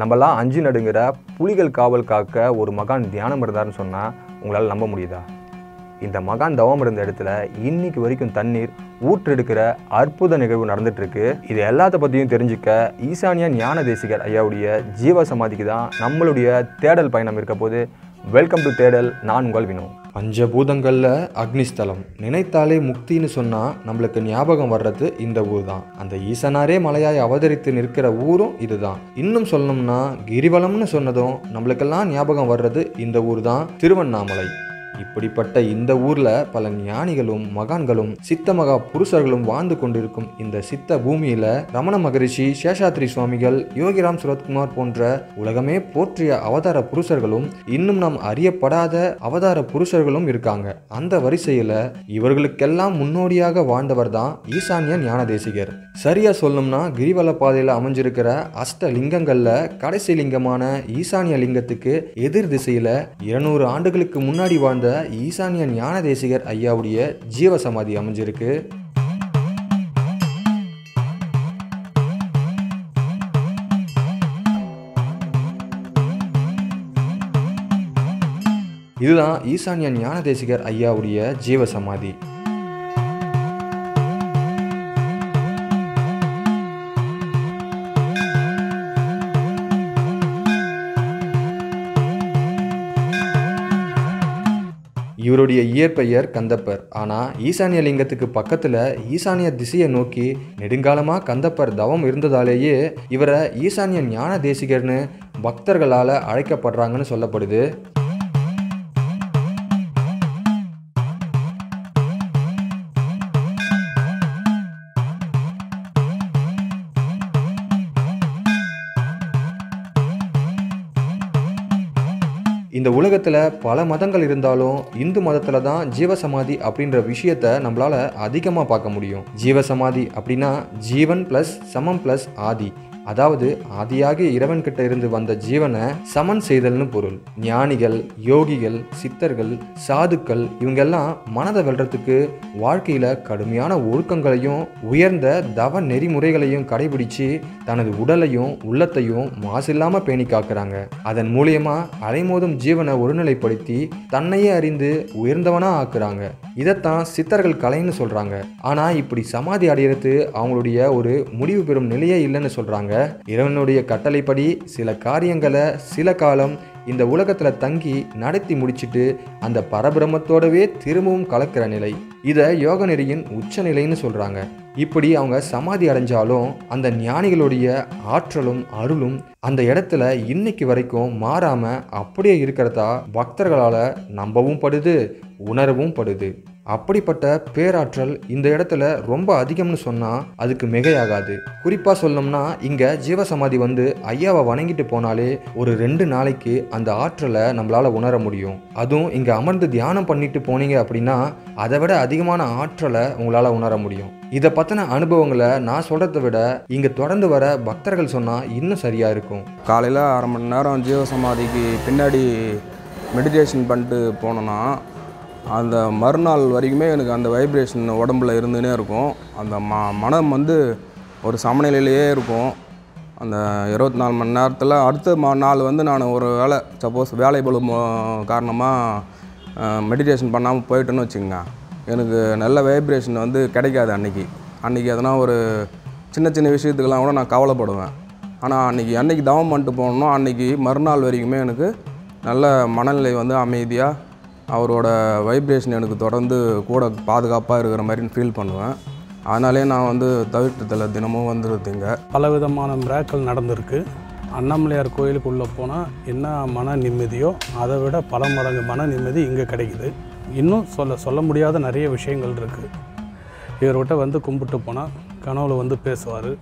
நம்மலாம் அஞ்சு நடுங்கிற புலிகள் காவல் காக்க ஒரு மகான் தியானம் இருந்தாருன்னு சொன்னால் உங்களால் நம்ப முடியுதா இந்த மகான் தவம் இருந்த இடத்துல இன்னைக்கு வரைக்கும் தண்ணீர் ஊற்றெடுக்கிற அற்புத நிகழ்வு நடந்துட்டு இருக்கு இது எல்லாத்த பற்றியும் தெரிஞ்சுக்க ஈசானிய ஞான தேசிகர் ஐயாவுடைய ஜீவ சமாதிக்கு தான் நம்மளுடைய தேடல் பயணம் இருக்க போது வெல்கம் டு தேடல் நான் உங்கள் வினோ பஞ்சபூதங்களில் அக்னிஸ்தலம் நினைத்தாலே முக்தின்னு சொன்னால் நம்மளுக்கு ஞாபகம் வர்றது இந்த ஊர் தான் அந்த ஈசனாரே மலையாய் அவதரித்து நிற்கிற ஊரும் இதுதான் இன்னும் சொல்லணும்னா கிரிவலம்னு சொன்னதும் நம்மளுக்கெல்லாம் ஞாபகம் வர்றது இந்த ஊர் தான் திருவண்ணாமலை இப்படிப்பட்ட இந்த ஊர்ல பல ஞானிகளும் மகான்களும் சித்த மகா புருஷர்களும் வாழ்ந்து கொண்டிருக்கும் இந்த சித்த பூமியில ரமண மகரிஷி சேஷாத்ரி சுவாமிகள் யோகிராம் சுரத்குமார் போன்ற உலகமே போற்றிய அவதார புருஷர்களும் இன்னும் நாம் அறியப்படாத அவதார புருஷர்களும் இருக்காங்க அந்த வரிசையில இவர்களுக்கெல்லாம் முன்னோடியாக வாழ்ந்தவர் தான் ஈசான்ய ஞான தேசிகர் சரியா சொல்லணும்னா கிரிவல பாதையில அமைஞ்சிருக்கிற அஷ்ட லிங்கங்கள்ல கடைசி லிங்கமான ஈசானிய லிங்கத்துக்கு எதிர் திசையில இருநூறு ஆண்டுகளுக்கு முன்னாடி வாழ்ந்த ஈசானிய ஞான தேசிகர் ஐயாவுடைய ஜீவ சமாதி அமைஞ்சிருக்கு இதுதான் ஈசான்ய ஞான தேசிகர் ஐயாவுடைய ஜீவ சமாதி இவருடைய இயற்பெயர் கந்தப்பர் ஆனால் ஈசானிய லிங்கத்துக்கு பக்கத்தில் ஈசானிய திசையை நோக்கி நெடுங்காலமாக கந்தப்பர் தவம் இருந்ததாலேயே இவரை ஈசானிய ஞான தேசிகர்னு பக்தர்களால் அழைக்கப்படுறாங்கன்னு சொல்லப்படுது இந்த உலகத்தில் பல மதங்கள் இருந்தாலும் இந்து மதத்தில் தான் ஜீவசமாதி அப்படின்ற விஷயத்த நம்மளால அதிகமாக பார்க்க முடியும் ஜீவசமாதி அப்படின்னா ஜீவன் ப்ளஸ் சமம் ப்ளஸ் ஆதி அதாவது ஆதியாகிய இறைவன் கிட்ட இருந்து வந்த ஜீவனை சமன் செய்தல்னு பொருள் ஞானிகள் யோகிகள் சித்தர்கள் சாதுக்கள் இவங்கெல்லாம் மனதை வெல்றதுக்கு வாழ்க்கையில கடுமையான ஒழுக்கங்களையும் உயர்ந்த தவ நெறிமுறைகளையும் கடைபிடிச்சு தனது உடலையும் உள்ளத்தையும் மாசில்லாம பேணி காக்குறாங்க அதன் மூலியமா அலைமோதும் ஜீவனை ஒருநிலைப்படுத்தி தன்னையே அறிந்து உயர்ந்தவனா ஆக்குறாங்க இதைத்தான் சித்தர்கள் கலைன்னு சொல்றாங்க ஆனா இப்படி சமாதி அடையிறது அவங்களுடைய ஒரு முடிவு பெறும் நிலையே இல்லைன்னு சொல்றாங்க இறைவனுடைய கட்டளைப்படி சில காரியங்களை சில காலம் இந்த உலகத்தில் தங்கி நடத்தி முடிச்சிட்டு அந்த பரபிரமத்தோடவே திரும்பவும் கலக்கிற நிலை இதை யோக நெறியின் உச்ச நிலைன்னு சொல்கிறாங்க இப்படி அவங்க சமாதி அடைஞ்சாலும் அந்த ஞானிகளுடைய ஆற்றலும் அருளும் அந்த இடத்துல இன்னைக்கு வரைக்கும் மாறாம அப்படியே இருக்கிறதா பக்தர்களால் நம்பவும் படுது உணரவும் படுது அப்படிப்பட்ட பேராற்றல் இந்த இடத்துல ரொம்ப அதிகம்னு சொன்னால் அதுக்கு மிகையாகாது குறிப்பாக சொல்லணும்னா இங்கே ஜீவசமாதி வந்து ஐயாவை வணங்கிட்டு போனாலே ஒரு ரெண்டு நாளைக்கு அந்த ஆற்றலை நம்மளால் உணர முடியும் அதுவும் இங்கே அமர்ந்து தியானம் பண்ணிட்டு போனீங்க அப்படின்னா அதை விட அதிகமான ஆற்றலை உங்களால் உணர முடியும் இதை பற்றின அனுபவங்களை நான் சொல்கிறத விட இங்கே தொடர்ந்து வர பக்தர்கள் சொன்னால் இன்னும் சரியாக இருக்கும் காலையில் அரை மணி நேரம் ஜீவசமாதிக்கு பின்னாடி மெடிடேஷன் பண்ணிட்டு போனோன்னா அந்த மறுநாள் வரைக்குமே எனக்கு அந்த வைப்ரேஷன் உடம்புல இருந்துகிட்டே இருக்கும் அந்த ம மனம் வந்து ஒரு சமநிலையிலேயே இருக்கும் அந்த இருபத்தி நாலு மணி நேரத்தில் அடுத்த ம நாள் வந்து நான் ஒரு வேலை சப்போஸ் வேலை பளு மோ- காரணமாக மெடிடேஷன் பண்ணாமல் போயிட்டேன்னு வச்சுக்கோங்க எனக்கு நல்ல வைப்ரேஷன் வந்து கிடைக்காது அன்னைக்கு அன்றைக்கி எதனா ஒரு சின்ன சின்ன விஷயத்துக்கெல்லாம் கூட நான் கவலைப்படுவேன் ஆனால் அன்றைக்கி அன்னைக்கு தவம் பண்ணிட்டு போனோம்னா அன்றைக்கி மறுநாள் வரைக்குமே எனக்கு நல்ல மனநிலை வந்து அமைதியாக அவரோட வைப்ரேஷன் எனக்கு தொடர்ந்து கூட பாதுகாப்பாக இருக்கிற மாதிரி ஃபீல் பண்ணுவேன் அதனாலே நான் வந்து தவிர்த்ததில் தினமும் வந்துருதுங்க பலவிதமான மிராக்கள் நடந்திருக்கு அண்ணாமலையார் கோயிலுக்குள்ளே போனால் என்ன மன நிம்மதியோ அதை விட பல மடங்கு மன நிம்மதி இங்கே கிடைக்குது இன்னும் சொல்ல சொல்ல முடியாத நிறைய விஷயங்கள் இருக்குது இவர்கிட்ட வந்து கும்பிட்டு போனால் கனவுல வந்து பேசுவார்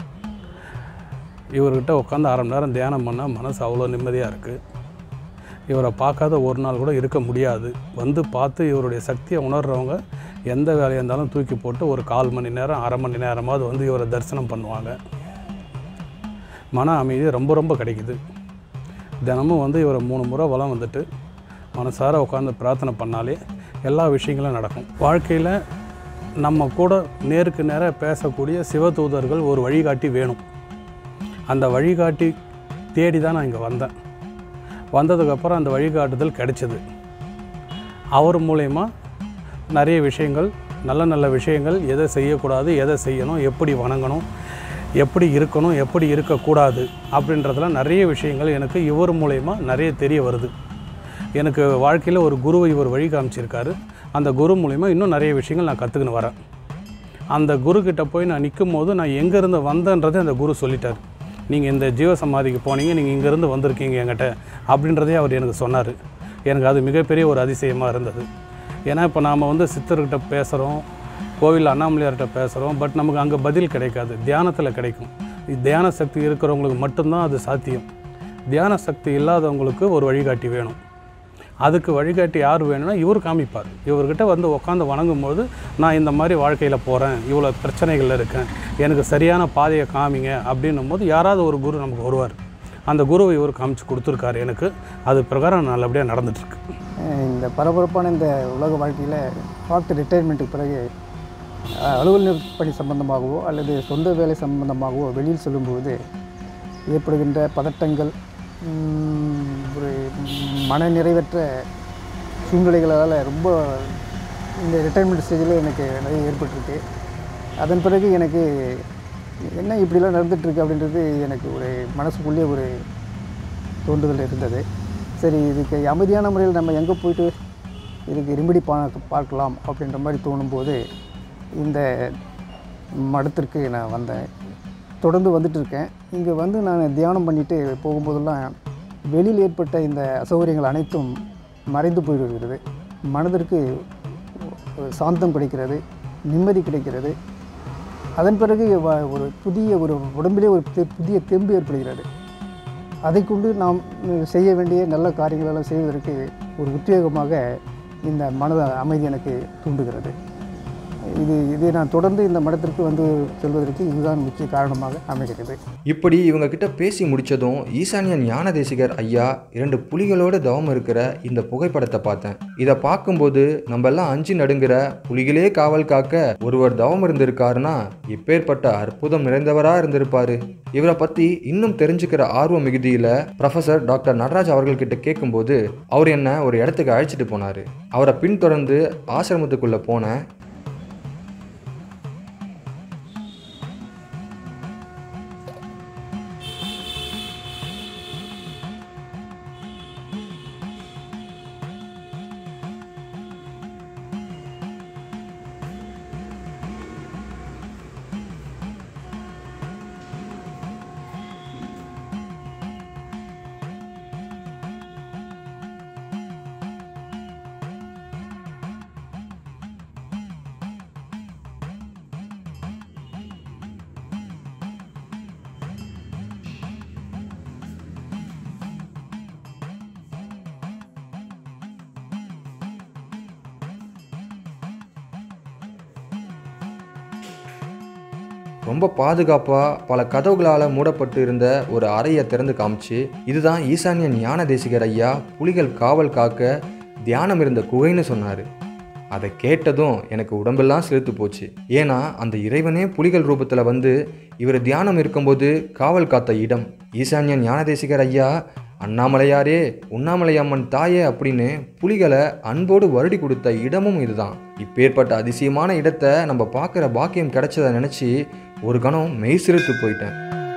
இவர்கிட்ட உட்காந்து அரை மணி நேரம் தியானம் பண்ணால் மனசு அவ்வளோ நிம்மதியாக இருக்குது இவரை பார்க்காத ஒரு நாள் கூட இருக்க முடியாது வந்து பார்த்து இவருடைய சக்தியை உணர்றவங்க எந்த வேலையாக இருந்தாலும் தூக்கி போட்டு ஒரு கால் மணி நேரம் அரை மணி நேரமாவது வந்து இவரை தரிசனம் பண்ணுவாங்க மன அமைதி ரொம்ப ரொம்ப கிடைக்குது தினமும் வந்து இவரை மூணு முறை வலம் வந்துட்டு மனசார உட்காந்து பிரார்த்தனை பண்ணாலே எல்லா விஷயங்களும் நடக்கும் வாழ்க்கையில் நம்ம கூட நேருக்கு நேராக பேசக்கூடிய சிவதூதர்கள் ஒரு வழிகாட்டி வேணும் அந்த வழிகாட்டி தேடி தான் நான் இங்கே வந்தேன் வந்ததுக்கப்புறம் அந்த வழிகாட்டுதல் கிடைச்சது அவர் மூலயமா நிறைய விஷயங்கள் நல்ல நல்ல விஷயங்கள் எதை செய்யக்கூடாது எதை செய்யணும் எப்படி வணங்கணும் எப்படி இருக்கணும் எப்படி இருக்கக்கூடாது அப்படின்றதுல நிறைய விஷயங்கள் எனக்கு இவர் மூலயமா நிறைய தெரிய வருது எனக்கு வாழ்க்கையில் ஒரு குருவை இவர் வழி காமிச்சிருக்காரு அந்த குரு மூலிமா இன்னும் நிறைய விஷயங்கள் நான் கற்றுக்கின்னு வரேன் அந்த குரு கிட்ட போய் நான் நிற்கும் போது நான் எங்கேருந்து வந்தேன்றதை அந்த குரு சொல்லிட்டார் நீங்கள் இந்த ஜீவ சமாதிக்கு போனீங்க நீங்கள் இங்கேருந்து வந்திருக்கீங்க என்கிட்ட அப்படின்றதே அவர் எனக்கு சொன்னார் எனக்கு அது மிகப்பெரிய ஒரு அதிசயமாக இருந்தது ஏன்னா இப்போ நாம் வந்து சித்தர்கிட்ட பேசுகிறோம் கோவில் அண்ணாமலையார்கிட்ட பேசுகிறோம் பட் நமக்கு அங்கே பதில் கிடைக்காது தியானத்தில் கிடைக்கும் இது தியான சக்தி இருக்கிறவங்களுக்கு மட்டும்தான் அது சாத்தியம் தியான சக்தி இல்லாதவங்களுக்கு ஒரு வழிகாட்டி வேணும் அதுக்கு வழிகாட்டி யார் வேணும்னா இவர் காமிப்பார் இவர்கிட்ட வந்து உட்காந்து வணங்கும்போது நான் இந்த மாதிரி வாழ்க்கையில் போகிறேன் இவ்வளோ பிரச்சனைகள் இருக்கேன் எனக்கு சரியான பாதையை காமிங்க அப்படின்னும் போது யாராவது ஒரு குரு நமக்கு வருவார் அந்த குருவை இவர் காமிச்சு கொடுத்துருக்காரு எனக்கு அது பிரகாரம் நல்லபடியாக நடந்துட்டுருக்கு அஹ் இந்த பரபரப்பான இந்த உலக வாழ்க்கையில் ஆஃப்டர் ரிட்டையர்மெண்ட்டுக்கு பிறகு அஹ், அலுவலக பணி சம்பந்தமாகவோ அல்லது சொந்த வேலை சம்பந்தமாகவோ வெளியில் செல்லும்போது ஏற்படுகின்ற பதட்டங்கள் உம், ஒரு மன நிறைவற்ற சூழ்நிலைகளால் ரொம்ப இந்த ரிட்டையர்மெண்ட் ஸ்டேஜில் எனக்கு நிறைய ஏற்பட்டிருக்கு அதன் பிறகு எனக்கு என்ன இப்படிலாம் நடந்துகிட்ருக்கு அப்படின்றது எனக்கு ஒரு மனசுக்குள்ளே ஒரு தோன்றுதல் இருந்தது சரி இதுக்கு அமைதியான முறையில் நம்ம எங்கே போயிட்டு இதுக்கு ரெமெடி பா பார்க்கலாம் அப்படின்ற மாதிரி தோணும்போது இந்த மடத்திற்கு நான் வந்தேன் தொடர்ந்து வந்துட்டு இருக்கேன் இங்கே வந்து நான் தியானம் பண்ணிட்டு போகும்போதெல்லாம் வெளியில் ஏற்பட்ட இந்த அசௌகரியங்கள் அனைத்தும் மறைந்து போய்விடுகிறது மனதிற்கு ஒரு சாந்தம் கிடைக்கிறது நிம்மதி கிடைக்கிறது அதன் பிறகு வ- ஒரு புதிய ஒரு உடம்பிலே ஒரு தெ- புதிய தெம்பு ஏற்படுகிறது அதை கொண்டு நாம் உம், செய்ய வேண்டிய நல்ல காரியங்களெல்லாம் செய்வதற்கு ஒரு உத்வேகமாக இந்த மனத அமைதி எனக்கு தூண்டுகிறது இது இதை நான் தொடர்ந்து இந்த மடத்திற்கு வந்து செல்வதற்கு இதுதான் முக்கிய காரணமாக அமைகிறது இப்படி இவங்க கிட்ட பேசி முடிச்சதும் ஈசானிய ஞான தேசிகர் ஐயா இரண்டு புலிகளோட தவம் இருக்கிற இந்த புகைப்படத்தை பார்த்தேன் இதை பார்க்கும்போது நம்ம எல்லாம் அஞ்சு நடுங்கிற புலிகளே காவல் காக்க ஒருவர் தவம் இருந்திருக்காருன்னா இப்பேற்பட்ட அற்புதம் நிறைந்தவரா இருந்திருப்பாரு இவரை பத்தி இன்னும் தெரிஞ்சுக்கிற ஆர்வ மிகுதியில ப்ரொஃபசர் டாக்டர் நடராஜ் அவர்கள்கிட்ட கேட்கும்போது அவர் என்ன ஒரு இடத்துக்கு அழைச்சிட்டு போனாரு அவரை பின்தொடர்ந்து ஆசிரமத்துக்குள்ள போனேன் ரொம்ப பாதுகாப்பாக பல கதவுகளால் மூடப்பட்டு இருந்த ஒரு அறையை திறந்து காமிச்சு இதுதான் ஈசான்ய ஞான தேசிகர் ஐயா புலிகள் காவல் காக்க தியானம் இருந்த குகைன்னு சொன்னார் அதை கேட்டதும் எனக்கு உடம்பெல்லாம் சிலிர்த்து போச்சு ஏன்னா அந்த இறைவனே புலிகள் ரூபத்தில் வந்து இவர் தியானம் இருக்கும்போது காவல் காத்த இடம் ஈசான்ய ஞான தேசிகர் ஐயா அண்ணாமலையாரே உண்ணாமலையம்மன் தாயே அப்படின்னு புலிகளை அன்போடு வருடி கொடுத்த இடமும் இதுதான் இப்பேற்பட்ட அதிசயமான இடத்தை நம்ம பார்க்குற பாக்கியம் கிடைச்சதை நினச்சி ஒரு கணம் மெய் சிறுத்து போயிட்டேன்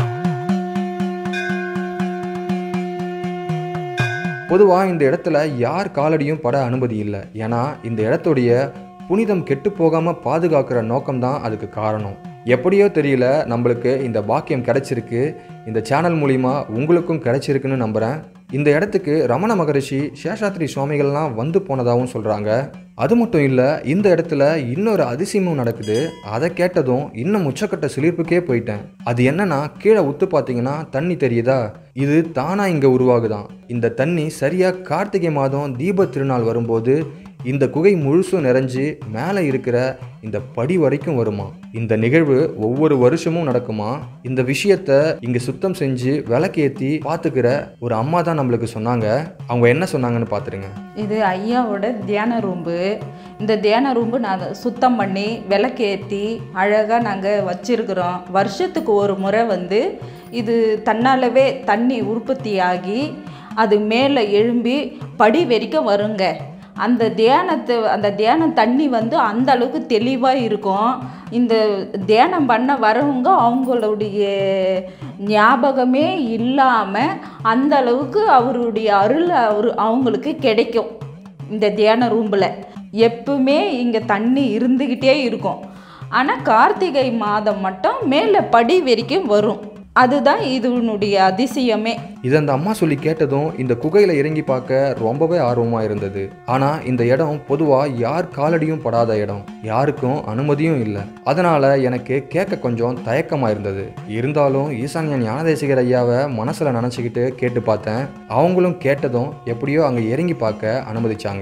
பொதுவாக இந்த இடத்துல யார் காலடியும் பட அனுமதி இல்லை ஏன்னா இந்த இடத்துடைய புனிதம் கெட்டு போகாமல் பாதுகாக்கிற நோக்கம்தான் அதுக்கு காரணம் எப்படியோ தெரியல நம்மளுக்கு இந்த பாக்கியம் கிடைச்சிருக்கு இந்த சேனல் மூலிமா உங்களுக்கும் கிடைச்சிருக்குன்னு நம்புகிறேன் இந்த இடத்துக்கு ரமண மகரிஷி சேஷாத்ரி சுவாமிகள்லாம் வந்து போனதாகவும் சொல்கிறாங்க அது மட்டும் இல்லை இந்த இடத்துல இன்னொரு அதிசயமும் நடக்குது அதை கேட்டதும் இன்னும் உச்சக்கட்ட சிலிர்ப்புக்கே போயிட்டேன் அது என்னன்னா கீழே உத்து பார்த்தீங்கன்னா தண்ணி தெரியுதா இது தானா இங்கே உருவாகுதான் இந்த தண்ணி சரியாக கார்த்திகை மாதம் தீப திருநாள் வரும்போது இந்த குகை முழுசும் நிறைஞ்சு மேலே இருக்கிற இந்த படி வரைக்கும் வருமா இந்த நிகழ்வு ஒவ்வொரு வருஷமும் நடக்குமா இந்த விஷயத்த இங்க சுத்தம் செஞ்சு விளக்கேத்தி பார்த்துக்கிற ஒரு அம்மா தான் நம்மளுக்கு சொன்னாங்க அவங்க என்ன சொன்னாங்கன்னு பார்த்துருங்க இது ஐயாவோட தியான ரூம்பு இந்த தியான ரூம்பு நாங்கள் சுத்தம் பண்ணி விளக்கேற்றி அழகாக நாங்கள் வச்சிருக்கிறோம் வருஷத்துக்கு ஒரு முறை வந்து இது தன்னாலவே தண்ணி உற்பத்தியாகி அது மேலே எழும்பி படி வரைக்கும் வருங்க அந்த தியானத்தை அந்த தியானம் தண்ணி வந்து அந்த அளவுக்கு தெளிவாக இருக்கும் இந்த தியானம் பண்ண வரவங்க அவங்களுடைய ஞாபகமே இல்லாமல் அந்த அளவுக்கு அவருடைய அருள் அவர் அவங்களுக்கு கிடைக்கும் இந்த தியான ரூம்பில் எப்பவுமே இங்கே தண்ணி இருந்துக்கிட்டே இருக்கும் ஆனால் கார்த்திகை மாதம் மட்டும் மேலே படி வரைக்கும் வரும் அதுதான் இதனுடைய அதிசயமே இதை அந்த அம்மா சொல்லி கேட்டதும் இந்த குகையில் இறங்கி பார்க்க ரொம்பவே ஆர்வமாக இருந்தது ஆனால் இந்த இடம் பொதுவாக யார் காலடியும் படாத இடம் யாருக்கும் அனுமதியும் இல்லை அதனால் எனக்கு கேட்க கொஞ்சம் தயக்கமாக இருந்தது இருந்தாலும் ஈசான்ய ஞானதேசிகர் ஐயாவை மனசில் நினச்சிக்கிட்டு கேட்டு பார்த்தேன் அவங்களும் கேட்டதும் எப்படியோ அங்கே இறங்கி பார்க்க அனுமதிச்சாங்க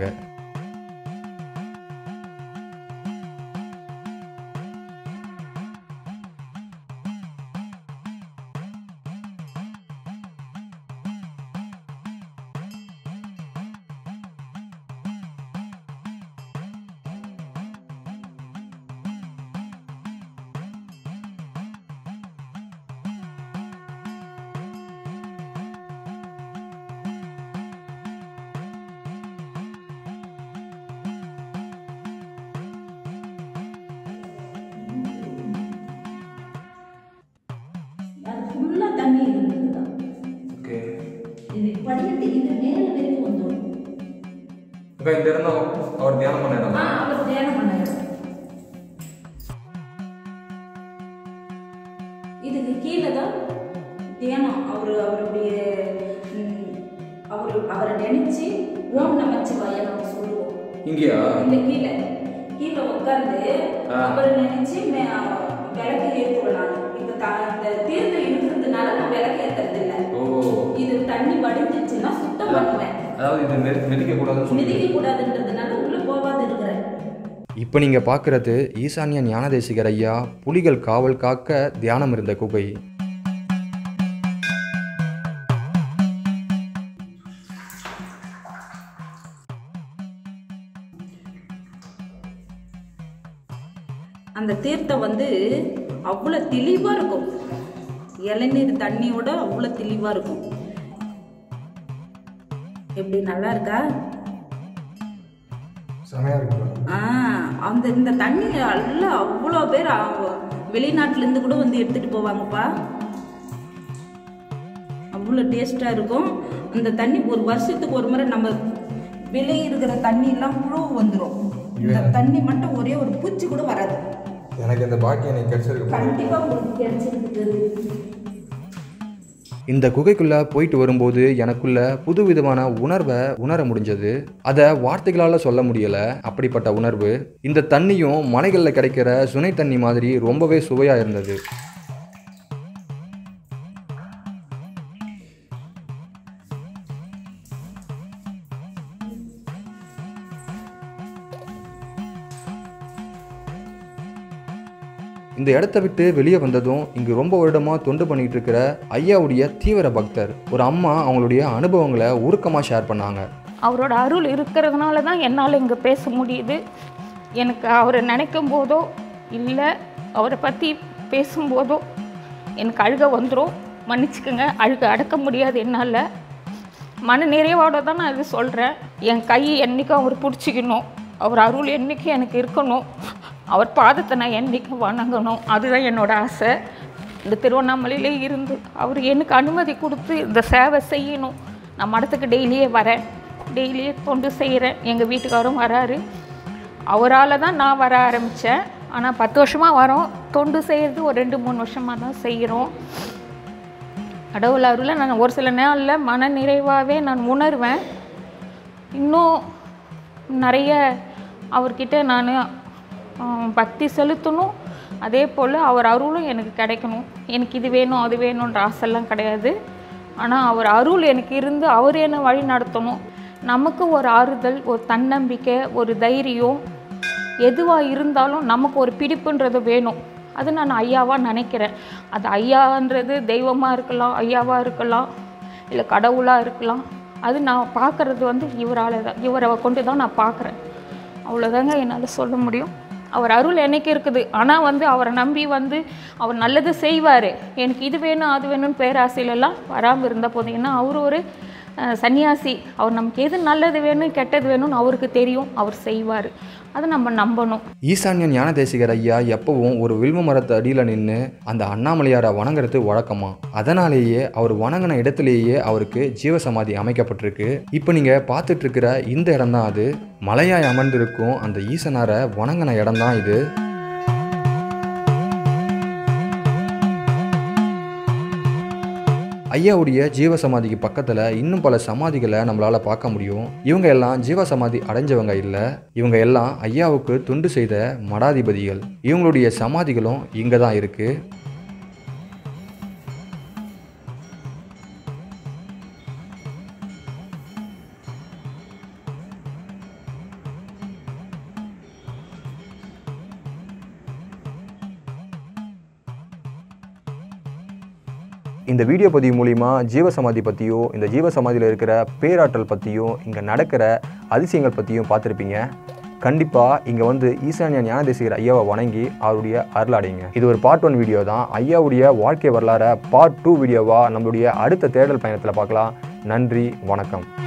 ஃபுல்லாக தண்ணி இருந்தது தான் இது படிக்கட்டு இந்த மேலே வரைக்கும் வந்துடும் இந்த இடம் அவர் தியானம் பண்ண இடம் ஆ அவர் தியானம் பண்ணாரு இதுக்கு கீழே தான் தியானம் அவர் அவருடைய ம், அவர் அவரை நினைச்சு ஓம் நமச்சிவாய நம்ம சொல்லுவோம் இங்கேயா இந்த கீழே கீழே உட்கார்ந்து அவரை நினைச்சு மே- விளக்கு ஏற்றுவேன் இப்ப த- இந்த தீர்த்தம் இருக்கிறதுனால நான் விளக்கு ஏத்துறது இல்ல ஓ இது தண்ணி வடிஞ்சிச்சுன்னா சுத்தம் பண்ணுவேன் அதாவது இது மிதிக்க கூடாதுன்னு மிதிக்க கூடாதுன்றதுனால உள்ள போகாது இருக்கிறேன் இப்போ நீங்கள் பார்க்குறது ஈசான்ய ஞானதேசிகர் ஐயா புலிகள் காவல் காக்க தியானம் இருந்த குகை அந்த தீர்த்தம் வந்து அவ்வளோ தெளிவாக இருக்கும் இளநீர் தண்ணியோட அவ்வளோ தெளிவாக இருக்கும் எப்படி நல்லா இருக்கா ஆ அந்த இந்த தண்ணி எல்லாம் அவ்வளோ பேர் அவ- வெளிநாட்டுலேருந்து கூட வந்து எடுத்துகிட்டு போவாங்கப்பா அவ்வளோ டேஸ்ட்டாக இருக்கும் அந்த தண்ணி ஒரு வருஷத்துக்கு ஒரு முறை நம்ம வெளியே இருக்கிற தண்ணி எல்லாம் புழு வந்துடும் இந்த தண்ணி மட்டும் ஒரே ஒரு பூச்சி கூட வராது எனக்கு இந்த பாக்கியம் எனக்கு கிடைச்சிருக்கு கண்டிப்பாக உங்களுக்கு கிடைச்சிருக்கு இந்த குகைக்குள்ளே போயிட்டு வரும்போது எனக்குள்ள புது விதமான உணர்வை உணர முடிஞ்சது அதை வார்த்தைகளால் சொல்ல முடியலை அப்படிப்பட்ட உணர்வு இந்த தண்ணியும் மலைகளில் கிடைக்கிற சுனை தண்ணி மாதிரி ரொம்பவே சுவையாக இருந்தது இந்த இடத்த விட்டு வெளியே வந்ததும் இங்கு ரொம்ப வருடமாக தொண்டு பண்ணிட்டு இருக்கிற ஐயாவுடைய தீவிர பக்தர் ஒரு அம்மா அவங்களுடைய அனுபவங்களை உருக்கமாக ஷேர் பண்ணாங்க அவரோட அருள் இருக்கிறதுனால தான் என்னால் இங்கே பேச முடியுது எனக்கு அவரை நினைக்கும் போதோ இல்லை அவரை பற்றி பேசும்போதோ எனக்கு அழுக வந்துடும் மன்னிச்சுக்கோங்க அழுக அடக்க முடியாது என்னால் மன நிறைவோட தான் நான் இது சொல்கிறேன் என் கை என்றைக்கும் அவர் பிடிச்சிக்கணும் அவர் அருள் என்றைக்கும் எனக்கு இருக்கணும் அவர் பாதத்தை நான் என்றைக்கும் வணங்கணும் அதுதான் என்னோட ஆசை இந்த திருவண்ணாமலையிலே இருந்து அவர் எனக்கு அனுமதி கொடுத்து இந்த சேவை செய்யணும் நான் மடத்துக்கு டெய்லியே வரேன் டெய்லியே தொண்டு செய்கிறேன் எங்கள் வீட்டுக்காரும் வராரு அவரால் தான் நான் வர ஆரம்பித்தேன் ஆனால் பத்து வருஷமாக வரோம் தொண்டு செய்கிறது ஒரு ரெண்டு மூணு வருஷமாக தான் செய்கிறோம் கடவுள் அருளை நான் ஒரு சில நாளில் மன நிறைவாகவே நான் உணர்வேன் இன்னும் நிறைய அவர்கிட்ட நான் பக்தி செலுத்தணும் அதே போல் அவர் அருளும் எனக்கு கிடைக்கணும் எனக்கு இது வேணும் அது வேணுன்ற ஆசைலாம் கிடையாது ஆனால் அவர் அருள் எனக்கு இருந்து அவர் என்னை வழி நடத்தணும் நமக்கு ஒரு ஆறுதல் ஒரு தன்னம்பிக்கை ஒரு தைரியம் எதுவாக இருந்தாலும் நமக்கு ஒரு பிடிப்புன்றது வேணும் அது நான் ஐயாவாக நினைக்கிறேன் அது ஐயான்றது தெய்வமாக இருக்கலாம் ஐயாவாக இருக்கலாம் இல்லை கடவுளாக இருக்கலாம் அது நான் பார்க்குறது வந்து இவரால் தான் இவரை கொண்டு தான் நான் பார்க்குறேன் அவ்வளோதாங்க என்னால் சொல்ல முடியும் அவர் அருள் என்னைக்கு இருக்குது ஆனால் வந்து அவரை நம்பி வந்து அவர் நல்லது செய்வார் எனக்கு இது வேணும் அது வேணும்னு பேராசையிலலாம் வராமல் இருந்த போது ஏன்னா அவர் ஒரு அஹ், சன்னியாசி அவர் நமக்கு எது நல்லது வேணும் கெட்டது வேணும்னு அவருக்கு தெரியும் அவர் செய்வார் அதை நம்ம நம்பணும் ஈசான்ய ஞான தேசிகர் ஐயா எப்பவும் ஒரு வில்வ மரத்து அடியில் நின்று அந்த அண்ணாமலையாரை வணங்குறது வழக்கமா அதனாலேயே அவர் வணங்கின இடத்துலேயே அவருக்கு ஜீவசமாதி அமைக்கப்பட்டிருக்கு இப்போ நீங்கள் பார்த்துட்டு இருக்கிற இந்த இடம் தான் அது மலையாய் அமர்ந்திருக்கும் அந்த ஈசனாரை வணங்கின இடம் தான் இது ஐயாவுடைய ஜீவசமாதிக்கு பக்கத்தில் இன்னும் பல சமாதிகளை நம்மளால் பார்க்க முடியும் இவங்க எல்லாம் ஜீவசமாதி அடைஞ்சவங்க இல்லை இவங்க எல்லாம் ஐயாவுக்கு தொண்டு செய்த மடாதிபதிகள் இவங்களுடைய சமாதிகளும் இங்கே தான் இருக்குது இந்த வீடியோ பதிவு மூலிமா ஜீவசமாதி பற்றியும் இந்த ஜீவசமாதியில் இருக்கிற பேராற்றல் பற்றியும் இங்கே நடக்கிற அதிசயங்கள் பற்றியும் பார்த்துருப்பீங்க கண்டிப்பாக இங்கே வந்து ஈசானிய ஞானதேசிகர் ஐயாவை வணங்கி அவருடைய அருள் அடையுங்க இது ஒரு பார்ட் ஒன் வீடியோ தான் ஐயாவுடைய வாழ்க்கை வரலாறை பார்ட் டூ வீடியோவாக நம்மளுடைய அடுத்த தேடல் பயணத்தில் பார்க்கலாம் நன்றி வணக்கம்